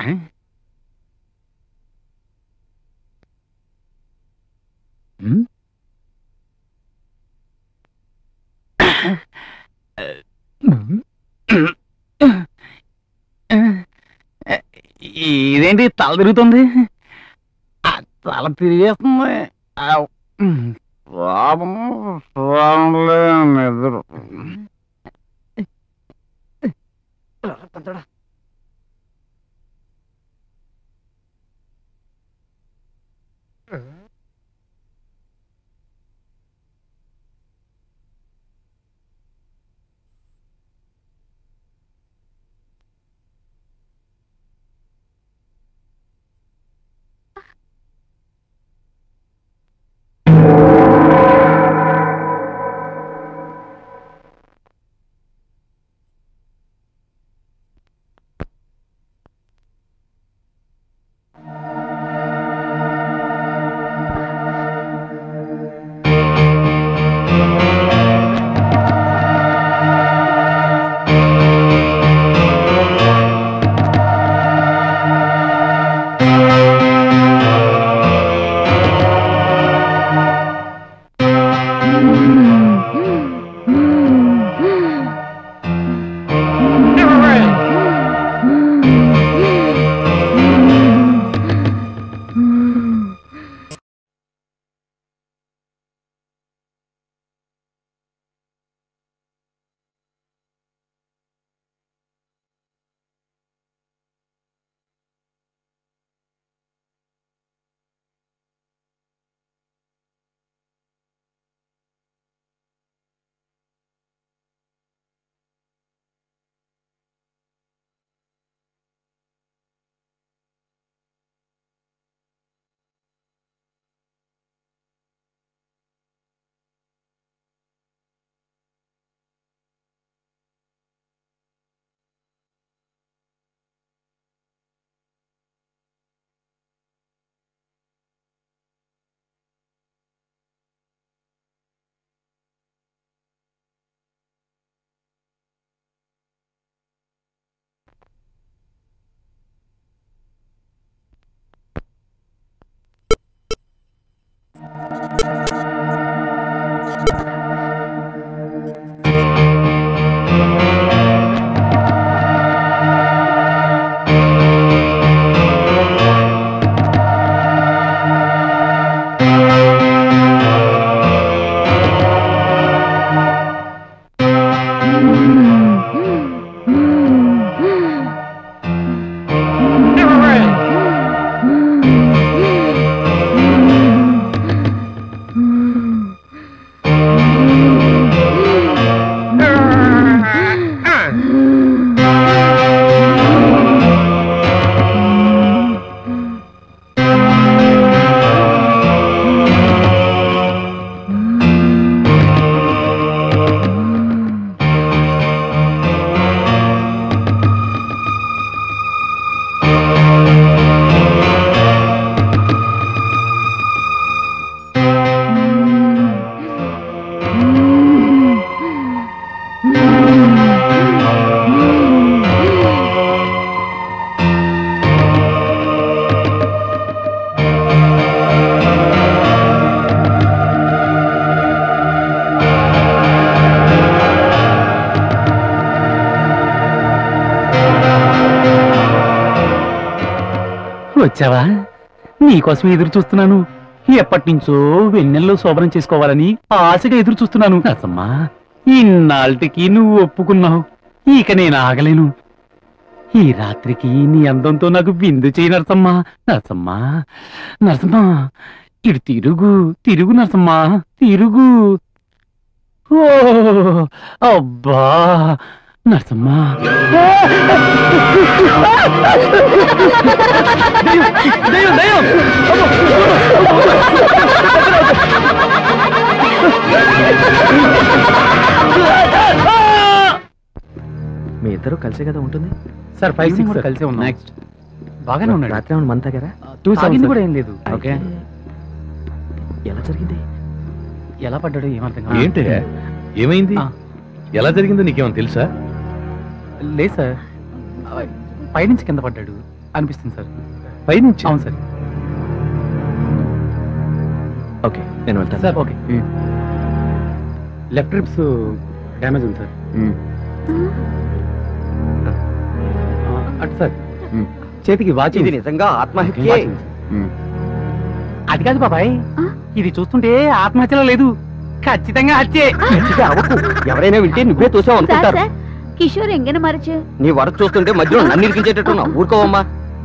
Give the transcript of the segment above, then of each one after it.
ఉమ్? ఇదేంటి తల తిరుగుతుంది ఆ, తల తిరిగేస్తుంది ఆ, ఉమ్. పాపం, పాపంలే నిద్ర వచ్చావా నీకోసం ఎదురు చూస్తున్నాను ఎప్పటి నుంచో వెన్నెల్లో శోభనం చేసుకోవాలని ఆశగా ఎదురు చూస్తున్నాను నరసమ్మా ఇన్నాళ్ళకి నువ్వు ఒప్పుకున్నావు ఇక నేను ఆగలేను ఈ రాత్రికి నీ అందంతో నాకు బిందు చేయి నరసమ్మా నరసమ్మా నరసమ్మా ఇటు తిరుగు తిరుగు నరసమ్మా తిరుగు ఓ అబ్బా నరసమ్మా దయ్యం, దయ్యం! మీ ఇద్దరు కలిసే కదా ఉంటుంది సార్ ఫైవ్ Evening సిక్స్ కూడా కలిసే ఉన్నాం నెక్స్ట్ బాగానే ఉన్నాడు రాత్రి ఏమైనా మన తాగారా టూ సెవెన్ కూడా ఏం లేదు ఓకే ఎలా జరిగింది ఎలా పడ్డాడు ఏమర్థం కాదు. ఏంటి ఏమైంది ఆ. ఎలా జరిగిందో నీకేమైనా తెలుసా లేదు సార్ ఆ, పైనుంచి కింద పడ్డాడు అనిపిస్తుంది సార్ పైనుంచి అవును సార్ ఓకే నేను వెళ్తాను sir okay left ribs damage ఉంది సార్ ఆ, అటు సార్ మ్మ్. చేతికి వాచ్ ఇది ఉంది. నిజంగా ఆత్మహత్య వాచ్ ఉంది సార్. అది కాదు బాబాయ్ ఇది చూస్తుంటే ఆత్మహత్యలో లేదు ఖచ్చితంగా హత్యే ఎవరైనా వింటే నువ్వే చూసావు సార్ అనుకుంటారు సార్ కిషోర్ ఎంగన మరచు నీ వరకు చూస్తుంటే మధ్యలో నన్ను ఇరికించేటట్టున్నావు ఊరుకోవమ్మా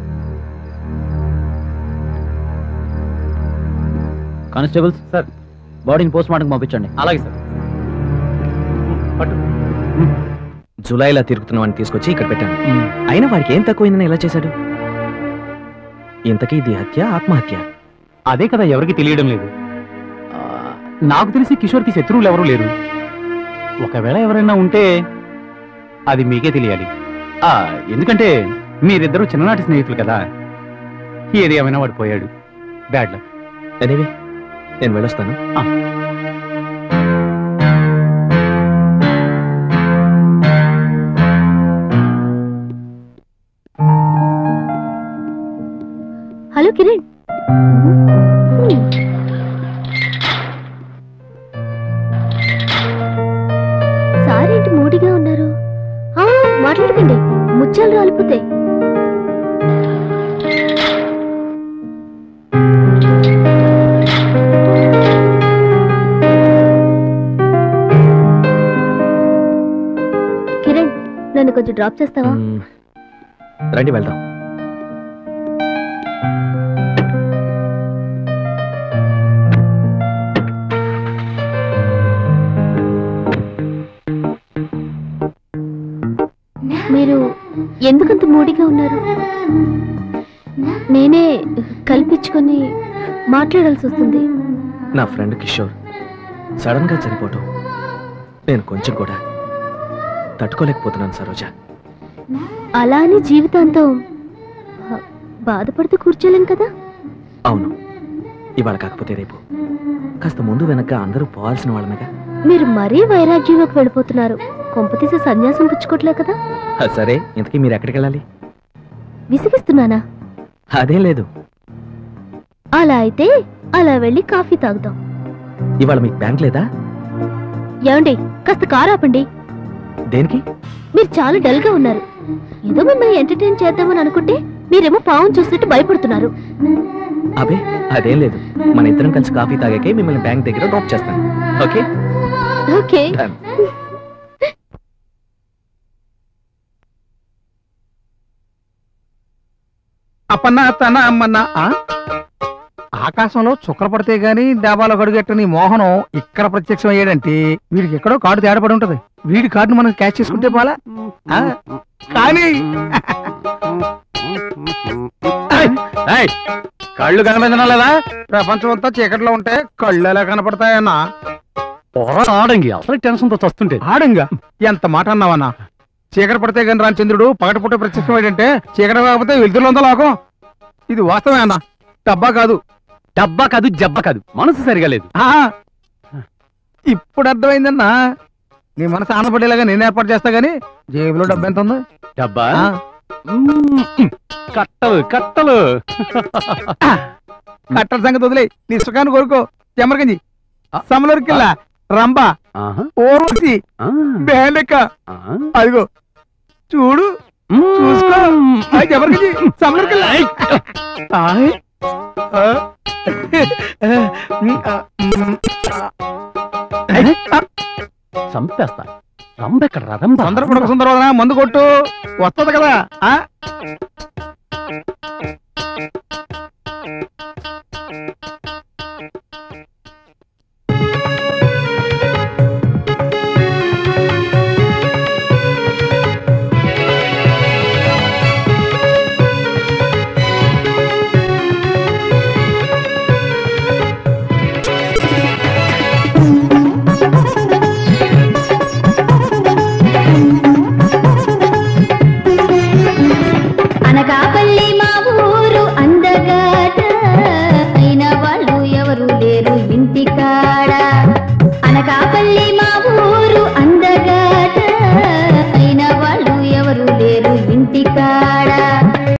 కానిస్టేబుల్స్ సార్ బాడీని పోస్ట్ మార్టం పంపించండి అలాగే సార్ పట్టు జులైలా తిరుగుతున్న వాడిని తీసుకొచ్చి ఇక్కడ పెట్టాను అయినా వాడికి ఏం తక్కువైందని ఎలా చేశాడు ఇంతకీ ఇది హత్య ఆత్మహత్య అదే కదా ఎవరికి తెలియడం లేదు ఆ, నాకు తెలిసి కిషోర్కి శత్రువులు ఎవరూ లేరు ఒకవేళ ఎవరైనా ఉంటే అది మీకే తెలియాలి ఆ, ఎందుకంటే మీరిద్దరూ చిన్ననాటి స్నేహితులు కదా ఏది ఏమైనా వాడు పోయాడు బ్యాడ్ లక్ ఎనీవే నేను వెళ్ళొస్తాను హలో కిరణ్ సార్ ఏంటి మూడిగా ఉన్నారు ఆ, మాట్లాడకండి ముచ్చాలు రాలిపోతాయి కిరణ్ నన్ను కొంచెం డ్రాప్ చేస్తావా మ్మ్. రండి వెళ్దాం మీరు ఎందుకంత మూడిగా ఉన్నారు నేనే కల్పించుకొని మాట్లాడాల్సి వస్తుంది నా ఫ్రెండ్ కిషోర్ సడన్ గా చనిపోవటం నేను కొంచెం కూడా తట్టుకోలేకపోతున్నాను సరోజ అలా అని జీవితాంతం ఆ, బాధపడుతూ కూర్చోలేం కదా అవును ఇవాళ కాకపోతే రేపు కాస్త ముందు వెనక అందరూ పోవాల్సిన వాళ్ళమేగా మీరు మరీ వైరాగ్యంలోకి వెళ్ళిపోతున్నారు కొంపతీసి సన్యాసం పుచ్చుకోవట్లే కదా ఆ, సరే ఇంతకీ మీరు ఎక్కడికి వెళ్ళాలి విసిగిస్తున్నానా అదేం లేదు అలా అయితే అలా వెళ్ళి కాఫీ తాగుదాం ఇవాళ మీకు బ్యాంక్ లేదా ఏమండి కాస్త కారు ఆపండి దేనికి మీరు చాలా డల్ గా ఉన్నారు ఏదో మిమ్మల్ని ఎంటర్టైన్ చేద్దామని అనుకుంటే మీరేమో పావం చూసినట్టు భయపడుతున్నారు అబే అదేం లేదు మన ఇద్దరం కలిసి కాఫీ తాగాకే మిమ్మల్ని బ్యాంక్ దగ్గర డ్రాప్ చేస్తాను ఓకే ఓకే Done. అప్పన్న తన అమ్మన్న ఆ? ఆకాశంలో చుక్కలు పడితే గాని డాబాలో గడుగెట్టని మోహనం ఇక్కడ ప్రత్యక్షం అయ్యాడంటే వీడికి ఎక్కడో కార్డు తేడపడి ఉంటది వీడి కార్డును మనం క్యాచ్ చేసుకుంటే పోలా ఆ? కానీ ఏయ్, కళ్ళు కనిపించడం ప్రపంచం అంతా చీకట్లో ఉంటే కళ్ళు ఎలా కనపడతాయన్నా ఆడంగి అసలు టెన్షన్ తో చస్తుంటే ఆడంగా ఎంత మాట అన్నావన్నా చీకటి పడితే గాని రాని చంద్రుడు పగటి పుట్టే ప్రత్యక్షం ఏంటంటే చీకటి కాకపోతే వెలుతురులో ఉందా లోకం ఇది వాస్తవమే అన్న డబ్బా కాదు డబ్బా కాదు జబ్బ కాదు మనసు సరిగా లేదు ఆ ఇప్పుడు అర్థమైందన్నా నీ మనసు ఆనపడేలాగా నేను ఏర్పాటు చేస్తా గానీ జేబులో డబ్బు ఎంత ఉంది డబ్బా ఆ, మ్మ్. కట్టలు కట్టలు కట్టల సంగతి వదిలే నీ సుఖాన్ని కోరుకో చెమ్మరగంజి సమలూరుకిల్ల రంబ ఆహా. ఓర్వశి ఆ. బేలెక్క ఆ. అదిగో చూడు చూసుకో మ్మ్. ఆ చెమ్మరగంజి సమలూరుకిల్ల ఆయ్. ఆ. ఉమ్, ఆ, ఉమ్, ఏయ్, చంపేస్తా రంబెక్కడ రంబ తొందరపడక సుందరవదన మందు కొట్టు వస్తది కదా ఆ అనకాపల్లి మా